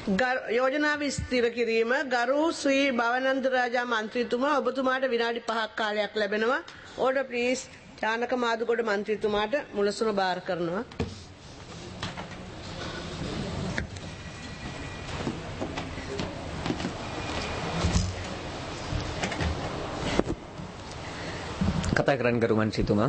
ගර- යෝජනාව ස්ථිර කිරීම ගරු ශ්‍රී භවනන්ද රාජා මන්ත්‍රීතුමා ඔබතුමාට විනාඩි පහක් කාලයක් ලැබෙනවා ඕඩ ප්ලීස් ජානක මාදුගොඩ මන්ත්‍රීතුමාට මුලසුන භාර කරනවා. කතා කරන්න ගරු මන්ත්‍රීතුමා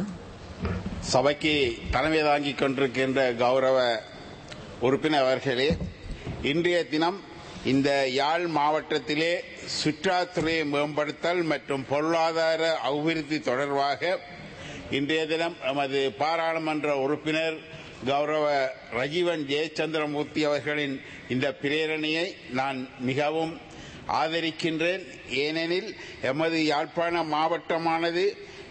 சபைக்கு தலைமை தாங்கிக் கொண்டிருக்கின்ற கௌரவ உறுப்பினர் அவர்களே இன்றைய தினம் இந்த யாழ் மாவட்டத்திலே சுற்றுலாத்துறையை மேம்படுத்தல் மற்றும் பொருளாதார அபிவிருத்தி தொடர்பாக இன்றைய தினம் எமது பாராளுமன்ற உறுப்பினர் கௌரவ ரஜீவன் ஜெயச்சந்திரமூர்த்தி அவர்களின் இந்த பிரேரணையை நான் மிகவும் ஆதரிக்கின்றேன் ஏனெனில் எமது யாழ்ப்பாண மாவட்டமானது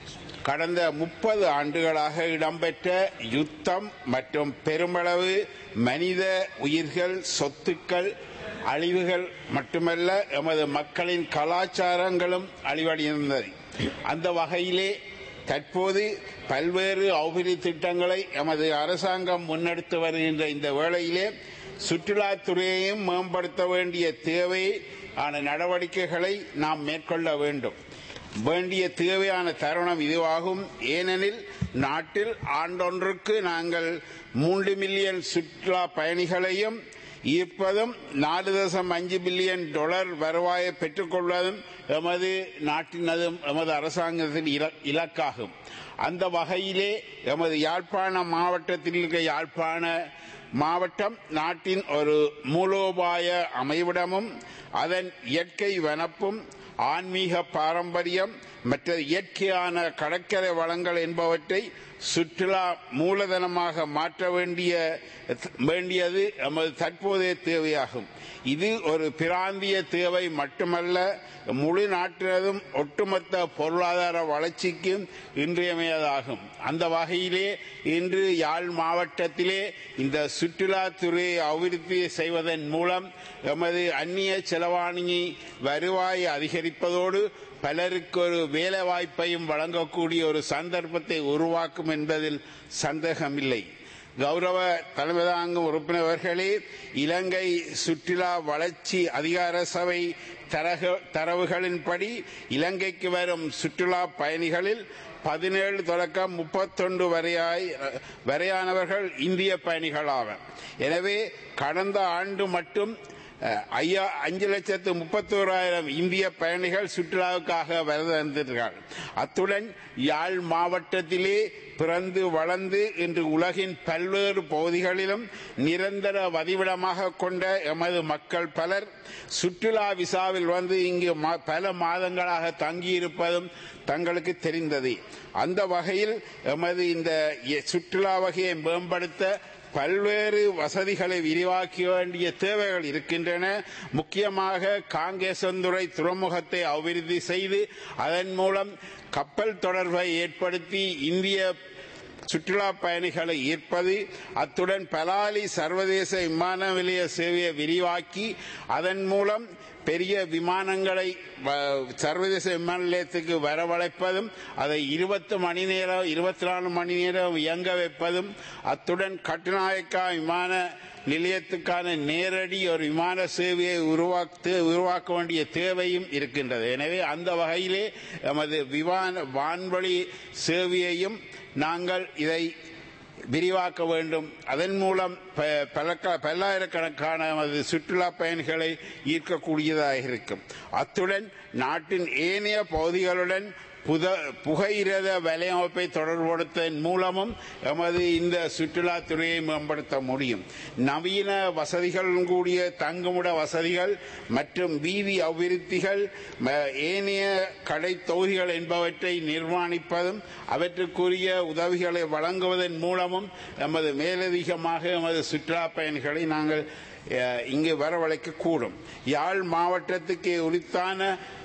கடந்த முப்பது ஆண்டுகளாக இடம்பெற்ற யுத்தம் மற்றும் பெருமளவு மனித உயிர்கள் சொத்துக்கள் அழிவுகள் மட்டுமல்ல எமது மக்களின் கலாச்சாரங்களும் அழிவடைந்தது அந்த வகையிலே தற்போது பல்வேறு அபிவிருத்தி திட்டங்களை எமது அரசாங்கம் முன்னெடுத்து வருகின்ற இந்த வேளையிலே சுற்றுலாத்துறையையும் மேம்படுத்த வேண்டிய தேவை ஆன நடவடிக்கைகளை நாம் மேற்கொள்ள வேண்டும் வேண்டிய தேவையான தருணம் இதுவாகும் ஏனெனில் நாட்டில் ஆண்டொன்றுக்கு நாங்கள் மூன்று மில்லியன் சுற்றுலா பயணிகளையும் ஈர்ப்பதும் நாலு தசம் அஞ்சு பில்லியன் டாலர் வருவாயை பெற்றுக்கொள்வதும் எமது நாட்டினதும் எமது அரசாங்கத்தின் இல- இலக்காகும் அந்த வகையிலே எமது யாழ்ப்பாண மாவட்டத்தில் இருக்க யாழ்ப்பாண மாவட்டம் நாட்டின் ஒரு மூலோபாய அமைவிடமும் அதன் இயற்கை வனப்பும் ஆன்மீக பாரம்பரியம் மற்ற இயற்கையான கடற்கரை வளங்கள் என்பவற்றை சுற்றுலா மூலதனமாக மாற்ற வேண்டிய வேண்டியது நமது தற்போதைய தேவையாகும் இது ஒரு பிராந்திய தேவை மட்டுமல்ல முழு நாட்டினதும் ஒட்டுமொத்த பொருளாதார வளர்ச்சிக்கும் இன்றியமையதாகும் அந்த வகையிலே இன்று யாழ் மாவட்டத்திலே இந்த சுற்றுலாத்துறையை அபிவிருத்தி செய்வதன் மூலம் எமது அந்நிய செலவாணி வருவாயை அதிகரிப்பதோடு பலருக்கு ஒரு வேலை வாய்ப்பையும் வழங்கக்கூடிய ஒரு சந்தர்ப்பத்தை உருவாக்கும் என்பதில் சந்தேகமில்லை கௌரவ தலைமை தாங்கும் உறுப்பினர் அவர்களே இலங்கை சுற்றுலா வளர்ச்சி அதிகார சபை தரக- தரவுகளின்படி இலங்கைக்கு வரும் சுற்றுலா பயணிகளில் பதினேழு தொடக்கம் முப்பத்தொன்று வரையாய் வரையானவர்கள் இந்திய பயணிகளாவர் எனவே கடந்த ஆண்டு மட்டும் அஹ், ஐயா அஞ்சு லட்சத்து முப்பத்தோராயிரம் இந்திய பயணிகள் சுற்றுலாவுக்காக வருகிறார்கள் அத்துடன் யாழ் மாவட்டத்திலே பிறந்து வளர்ந்து இன்று உலகின் பல்வேறு பகுதிகளிலும் நிரந்தர வதிவிடமாக கொண்ட எமது மக்கள் பலர் சுற்றுலா விசாவில் வந்து இங்கு ம- பல மாதங்களாக தங்கியிருப்பதும் தங்களுக்கு தெரிந்தது அந்த வகையில் எமது இந்த எ- சுற்றுலா வகையை மேம்படுத்த பல்வேறு வசதிகளை விரிவாக்க வேண்டிய தேவைகள் இருக்கின்றன முக்கியமாக காங்கேசந்துறை துறைமுகத்தை அபிவிருத்தி செய்து அதன் மூலம் கப்பல் தொடர்பை ஏற்படுத்தி இந்திய சுற்றுலா பயணிகளை ஈர்ப்பது அத்துடன் பலாலி சர்வதேச விமான நிலைய சேவையை விரிவாக்கி அதன் மூலம் பெரிய விமானங்களை வ- சர்வதேச விமான நிலையத்துக்கு வரவழைப்பதும் அதை இருபத்து மணி நேரம் இருபத்தி நாலு மணி நேரம் இயங்க வைப்பதும் அத்துடன் கட்டுநாயக்கா விமான நிலையத்துக்கான நேரடி ஒரு விமான சேவையை உருவாக்க உருவாக்க வேண்டிய தேவையும் இருக்கின்றது எனவே அந்த வகையிலே எமது விமான வான்வழி சேவையையும் நாங்கள் இதை விரிவாக்க வேண்டும் அதன் மூலம் ப- பலக்க- பல்லாயிரக்கணக்கான நமது சுற்றுலா பயணிகளை ஈர்க்கக்கூடியதாக இருக்கும் அத்துடன் நாட்டின் ஏனைய பகுதிகளுடன் புத புகையிரத வலையமைப்பை தொடர்படுத்ததன் மூலமும் எமது இந்த சுற்றுலாத்துறையை மேம்படுத்த முடியும் நவீன வசதிகளுடன் கூடிய தங்குமிட வசதிகள் மற்றும் வீதி அபிவிருத்திகள் ம- ஏனைய கடை தொகுதிகள் என்பவற்றை நிர்மாணிப்பதும் அவற்றுக்குரிய உதவிகளை வழங்குவதன் மூலமும் எமது மேலதிகமாக எமது சுற்றுலா பயணிகளை நாங்கள் அஹ், இங்கு வரவழைக்க கூடும் யாழ் மாவட்டத்துக்கு உரித்தான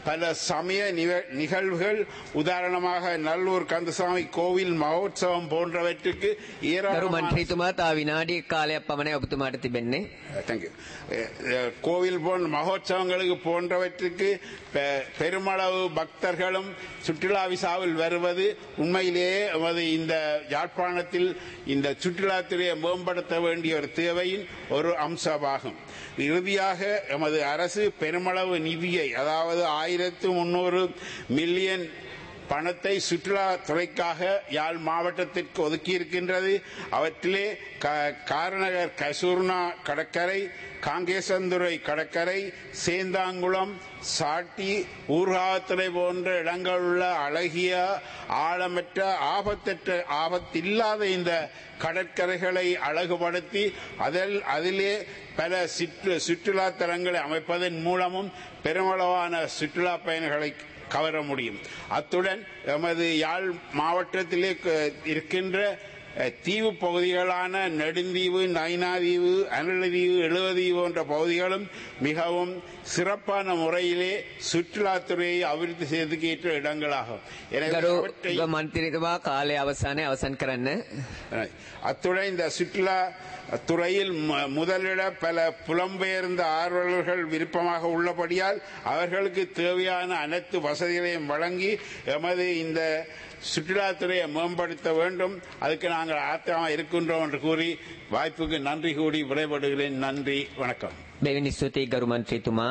பல சமய நிக- நிகழ்வுகள் உதாரணமாக நல்லூர் கந்தசாமி கோவில் மகோத்சவம் போன்றவற்றுக்கு ගරු ஏராளமான මන්ත්‍රීතුමා තා විනාඩි කාලයක් පමණයි ඔබතුමාට තිබෙන්නේ. தேங்க்யூ கோவில் போன்ற மகோத்சவங்களுக்கு போன்றவற்றுக்கு பெ- பெருமளவு பக்தர்களும் சுற்றுலா விசாவில் வருவது உண்மையிலேயே எமது இந்த யாழ்ப்பாணத்தில் இந்த சுற்றுலாத்துறையை மேம்படுத்த வேண்டிய ஒரு தேவையின் ஒரு அம்சமாகும் இறுதியாக எமது அரசு பெருமளவு நிதியை அதாவது ஆயிரத்து முன்னூறு மில்லியன் பணத்தை சுற்றுலா துறைக்காக யாழ் மாவட்டத்திற்கு ஒதுக்கியிருக்கின்றது அவற்றிலே க- காரநகர் கசூர்னா கடற்கரை காங்கேசந்துறை கடற்கரை சேந்தாங்குளம் சாட்டி ஊர்காத்துறை போன்ற இடங்களுள்ள அழகிய ஆழமற்ற ஆபத்தற்ற ஆபத்தில்லாத இந்த கடற்கரைகளை அழகுபடுத்தி அதில் அதிலே பல சுற்று சுற்றுலா தலங்களை அமைப்பதன் மூலமும் பெருமளவான சுற்றுலா பயணிகளை கவர முடியும் அத்துடன் எமது யாழ் மாவட்டத்திலே க- இருக்கின்ற அஹ், தீவு பகுதிகளான நெடுந்தீவு நைனாதீவு அனலதீவு எழுவதீவு போன்ற பகுதிகளும் மிகவும் சிறப்பான முறையிலே சுற்றுலாத்துறையை அபிவிருத்தி செய்துக்கின்ற இடங்களாகும் எனவே ගරු அவற்றை මන්ත්‍රීතුමා කාලය අවසානයේ අවසන් කරන්න. அத்துடன் இந்த சுற்றுலா துறையில் மு- முதலிட பல புலம்பெயர்ந்த ஆர்வலர்கள் விருப்பமாக உள்ளபடியால் அவர்களுக்கு தேவையான அனைத்து வசதிகளையும் வழங்கி எமது இந்த சுற்றுலாத்துறையை மேம்படுத்த வேண்டும் அதுக்கு நாங்கள் ஆத்திரமாக இருக்கின்றோம் என்று கூறி வாய்ப்புக்கு நன்றி கூடி விடைபடுகிறேன் நன்றி வணக்கம் දෙවිනි ස්තුතියි ගරු මන්ත්‍රීතුමා.